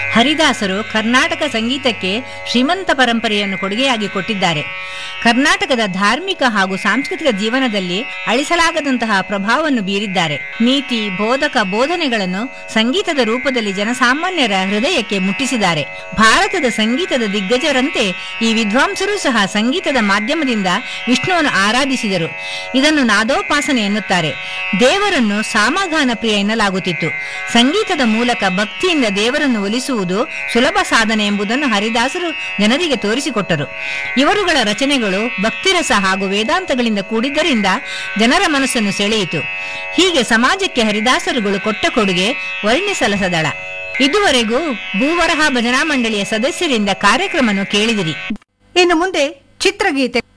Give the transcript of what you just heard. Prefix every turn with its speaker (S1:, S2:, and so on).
S1: ಹರಿದಾಸರು ಕರ್ನಾಟಕ ಸಂಗೀತಕ್ಕೆ ಶ್ರೀಮಂತ ಪರಂಪರೆಯನ್ನು ಕೊಡುಗೆಯಾಗಿ ಕೊಟ್ಟಿದ್ದಾರೆ ಕರ್ನಾಟಕದ ಧಾರ್ಮಿಕ ಹಾಗೂ ಸಾಂಸ್ಕೃತಿಕ ಜೀವನದಲ್ಲಿ ಅಳಿಸಲಾಗದಂತಹ ಪ್ರಭಾವವನ್ನು ಬೀರಿದ್ದಾರೆ ನೀತಿ ಬೋಧಕ ಬೋಧನೆಗಳನ್ನು ಸಂಗೀತದ ರೂಪದಲ್ಲಿ ಜನಸಾಮಾನ್ಯರ ಹೃದಯಕ್ಕೆ ಮುಟ್ಟಿಸಿದ್ದಾರೆ ಭಾರತದ ಸಂಗೀತದ ದಿಗ್ಗಜರಂತೆ ಈ ವಿದ್ವಾಂಸರು ಸಹ ಸಂಗೀತದ ಮಾಧ್ಯಮದಿಂದ ವಿಷ್ಣುವನ್ನು ಆರಾಧಿಸಿದರು ಇದನ್ನು ನಾದೋಪಾಸನೆ ಎನ್ನುತ್ತಾರೆ ದೇವರನ್ನು ಸಾಮಗಾನ ಪ್ರಿಯ ಎನ್ನಲಾಗುತ್ತಿತ್ತು ಸಂಗೀತದ ಮೂಲಕ ಭಕ್ತಿಯಿಂದ ದೇವರನ್ನು ಒಲಿಸುವುದು ಸುಲಭ ಸಾಧನೆ ಎಂಬುದನ್ನು ಹರಿದಾಸರು ಜನರಿಗೆ ತೋರಿಸಿಕೊಟ್ಟರು ಇವರುಗಳ ರಚನೆಗಳು ಭಕ್ತಿರಸ ಹಾಗೂ ವೇದಾಂತಗಳಿಂದ ಕೂಡಿದ್ದರಿಂದ ಜನರ ಮನಸ್ಸನ್ನು ಸೆಳೆಯಿತು ಹೀಗೆ ಸಮಾಜಕ್ಕೆ ಹರಿದಾಸರುಗಳು ಕೊಟ್ಟ ಕೊಡುಗೆ ವರ್ಣಿಸಲಸದಳ ಇದುವರೆಗೂ ಭೂವರಹ ಭಜನಾ ಮಂಡಳಿಯ ಸದಸ್ಯರಿಂದ ಕಾರ್ಯಕ್ರಮವನ್ನು ಕೇಳಿದಿರಿ
S2: ಇನ್ನು ಮುಂದೆ ಚಿತ್ರಗೀತೆ